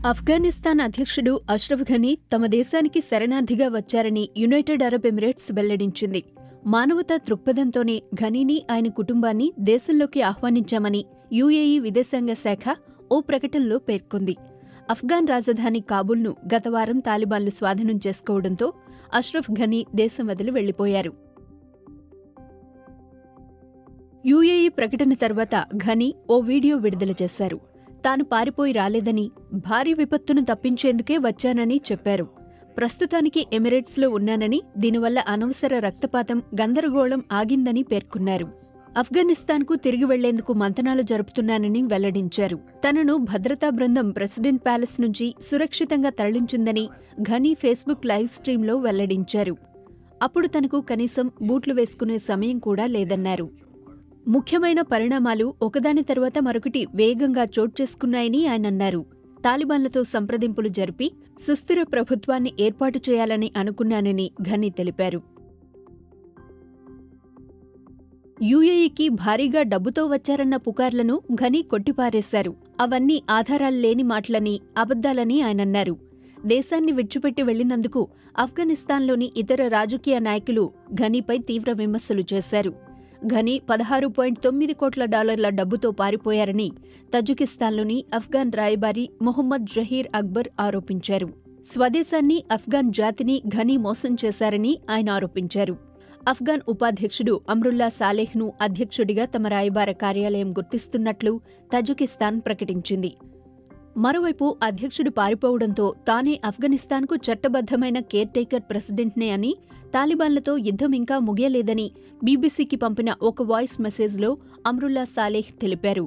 ఆఫ్ఘనిస్తాన్ అధ్యక్షుడు అష్రఫ్ ఘనీ తమ దేశానికి శరణార్థిగా వచ్చారని యునైటెడ్ అరబ్ ఎమిరేట్స్ వెల్లడించింది మానవతా దృక్పథంతోనే ఘనీని ఆయన కుటుంబాన్ని దేశంలోకి ఆహ్వానించామని యుఏఈ విదేశాంగ శాఖ ఓ ప్రకటనలో పేర్కొంది అఫ్ఘాన్ రాజధాని కాబూల్ను గత వారం తాలిబాన్లు స్వాధీనం చేసుకోవడంతో అష్రఫ్ ఘనీ దేశం వదిలి వెళ్లిపోయారు యుఏఈ ప్రకటన తర్వాత ఘనీ ఓ వీడియో విడుదల చేశారు తాను పారిపోయి రాలేదని భారీ విపత్తును తప్పించేందుకే వచ్చానని చెప్పారు ప్రస్తుతానికి ఎమిరేట్స్లో ఉన్నానని దీనివల్ల అనవసర రక్తపాతం గందరగోళం ఆగిందని పేర్కొన్నారు ఆఫ్ఘనిస్తాన్కు తిరిగి వెళ్లేందుకు మంతనాలు జరుపుతున్నానని వెల్లడించారు తనను భద్రతా బృందం ప్రెసిడెంట్ ప్యాలెస్ నుంచి సురక్షితంగా తరలించిందని ఘనీ ఫేస్బుక్ లైవ్ స్ట్రీంలో వెల్లడించారు అప్పుడు తనకు కనీసం బూట్లు వేసుకునే సమయం కూడా లేదన్నారు ముఖ్యమైన పరిణామాలు ఒకదాని తర్వాత మరొకటి వేగంగా చోటు చేసుకున్నాయని ఆయన అన్నారు తాలిబాన్లతో సంప్రదింపులు జరిపి సుస్థిర ప్రభుత్వాన్ని ఏర్పాటు చేయాలని అనుకున్నానని ఘనీ తెలిపారు యుఏఈకి భారీగా డబ్బుతో వచ్చారన్న పుకార్లను ఘనీ కొట్టిపారేశారు అవన్నీ ఆధారాలు లేని మాటలని అబద్దాలని ఆయనన్నారు దేశాన్ని విడిచిపెట్టి వెళ్లినందుకు ఆఫ్ఘనిస్తాన్లోని ఇతర రాజకీయ నాయకులు ఘనీపై తీవ్ర విమర్శలు చేశారు ఘనీ పదహారు పాయింట్ తొమ్మిది కోట్ల డాలర్ల డబ్బుతో పారిపోయారని తజుకిస్తాన్లోని అఫ్ఘాన్ రాయబారి మొహమ్మద్ జహీర్ అక్బర్ ఆరోపించారు స్వదేశాన్ని అఫ్ఘాన్ జాతిని ఘనీ మోసం చేశారని ఆయన ఆరోపించారు అఫ్ఘాన్ ఉపాధ్యక్షుడు అమ్రుల్లా సాలెహ్ను అధ్యక్షుడిగా తమ రాయబార కార్యాలయం గుర్తిస్తున్నట్లు తజుకిస్తాన్ ప్రకటించింది మరోవైపు అధ్యక్షుడు పారిపోవడంతో తానే ఆఫ్ఘనిస్తాన్కు చట్టబద్దమైన కేర్ టేకర్ ప్రెసిడెంట్నే అని తాలిబాన్లతో యుద్ధం ఇంకా ముగియలేదని బీబీసీకి పంపిన ఒక వాయిస్ మెసేజ్లో అమ్రుల్లా సాలేహ్ తెలిపారు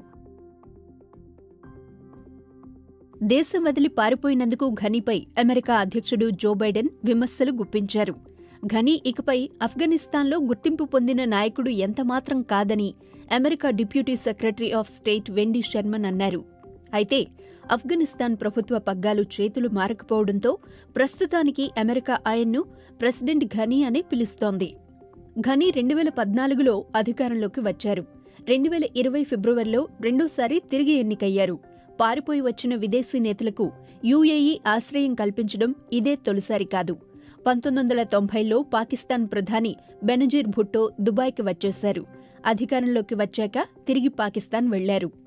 దేశం వదిలి పారిపోయినందుకు ఘనీపై అమెరికా అధ్యక్షుడు జో బైడెన్ విమర్శలు గుప్పించారు ఘనీ ఇకపై ఆఫ్ఘనిస్తాన్లో గుర్తింపు పొందిన నాయకుడు ఎంతమాత్రం కాదని America deputy secretary of state Wendy Sherman అన్నారు అయితే ఆఫ్ఘనిస్తాన్ ప్రభుత్వ పగ్గాలు చేతులు మారకపోవడంతో ప్రస్తుతానికి అమెరికా ఆయన్ను ప్రెసిడెంట్ ఘనీ అనే పిలుస్తోంది ఘనీ రెండు వేల పద్నాలుగులో అధికారంలోకి వచ్చారు రెండు వేల ఇరవై ఫిబ్రవరిలో రెండోసారి తిరిగి ఎన్నికయ్యారు పారిపోయి వచ్చిన విదేశీ నేతలకు యుఏఈ ఆశ్రయం కల్పించడం ఇదే తొలిసారి కాదు పంతొమ్మిది వందల తొంభైలో పాకిస్తాన్ ప్రధాని బెనజీర్ భుట్టో దుబాయ్కి వచ్చేశారు అధికారంలోకి వచ్చాక తిరిగి పాకిస్తాన్ వెళ్లారు